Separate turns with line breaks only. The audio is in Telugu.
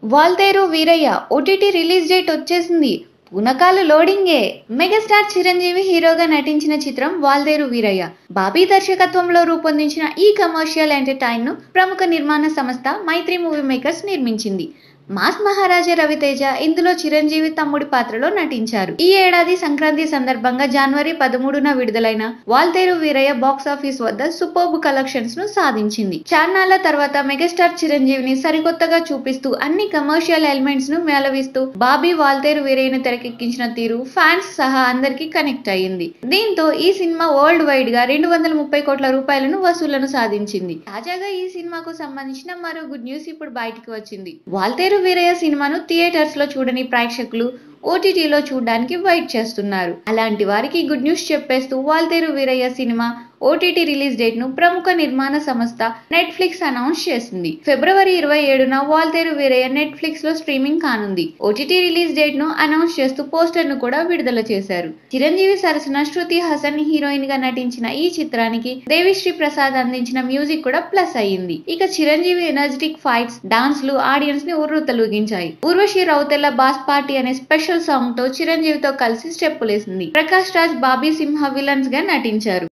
Waltair Veerayya OTT release date వచ్చేసింది పునకాలు లోడింగే మెగాస్టార్ చిరంజీవి హీరోగా నటించిన చిత్రం వాల్తేరు వీరయ్య బాబీ దర్శకత్వంలో రూపొందించిన ఈ కమర్షియల్ ఎంటర్టైన్ ను ప్రముఖ నిర్మాణ సంస్థ మైత్రి మూవీ మేకర్స్ నిర్మించింది మాస్ మహారాజా రవితేజ ఇందులో చిరంజీవి తమ్ముడి పాత్రలో నటించారు ఈ ఏడాది సంక్రాంతి సందర్భంగా జనవరి పదమూడున విడుదలైన వాల్తేరు వీరయ్య బాక్స్ ఆఫీస్ వద్ద సూపర్బ్ కలెక్షన్స్ ను సాధించింది చాన్నాళ్ల తర్వాత మెగాస్టార్ చిరంజీవిని సరికొత్తగా చూపిస్తూ అన్ని కమర్షియల్ ఎలిమెంట్స్ ను మేళవిస్తూ బాబీ వాల్తేరు వీరయ్యను తెరకెక్కించిన తీరు ఫ్యాన్స్ సహా అందరికీ కనెక్ట్ అయ్యింది దీంతో ఈ సినిమా వరల్డ్ వైడ్ గా రెండు వందల ముప్పై కోట్ల రూపాయలను వసూళ్లను సాధించింది తాజాగా ఈ సినిమాకు సంబంధించిన మరో గుడ్ న్యూస్ ఇప్పుడు బయటికి వచ్చింది వాల్తేరు వీరయ్య సినిమాను థియేటర్స్ లో చూడని ప్రేక్షకులు ఓటీటీలో చూడడానికి వెయిట్ చేస్తున్నారు అలాంటి వారికి గుడ్ న్యూస్ చెప్పేస్తూ Waltair Veerayya cinema OTT release date ను ప్రముఖ నిర్మాణ సంస్థ నెట్ఫ్లిక్స్ అనౌన్స్ చేసింది ఫిబ్రవరి ఇరవై ఏడున వాల్తేరు వీరయ్య నెట్ఫ్లిక్స్ లో స్ట్రీమింగ్ కానుంది ఓటీటీ రిలీజ్ డేట్ ను అనౌన్స్ చేస్తూ పోస్టర్ ను కూడా విడుదల చేశారు చిరంజీవి సరసన శృతి హాసన్ హీరోయిన్ గా నటించిన ఈ చిత్రానికి దేవిశ్రీ ప్రసాద్ అందించిన మ్యూజిక్ కూడా ప్లస్ అయ్యింది ఇక చిరంజీవి ఎనర్జెటిక్ ఫైట్స్ డాన్స్ లు ఆడియన్స్ ని ఉర్రు తొలగించాయి ఊర్వశి రౌతెల్ల బాస్ పార్టీ అనే స్పెషల్ సాంగ్ తో చిరంజీవితో కలిసి స్టెప్పులేసింది ప్రకాష్ రాజ్ బాబీ సింహ విలన్స్ గా నటించారు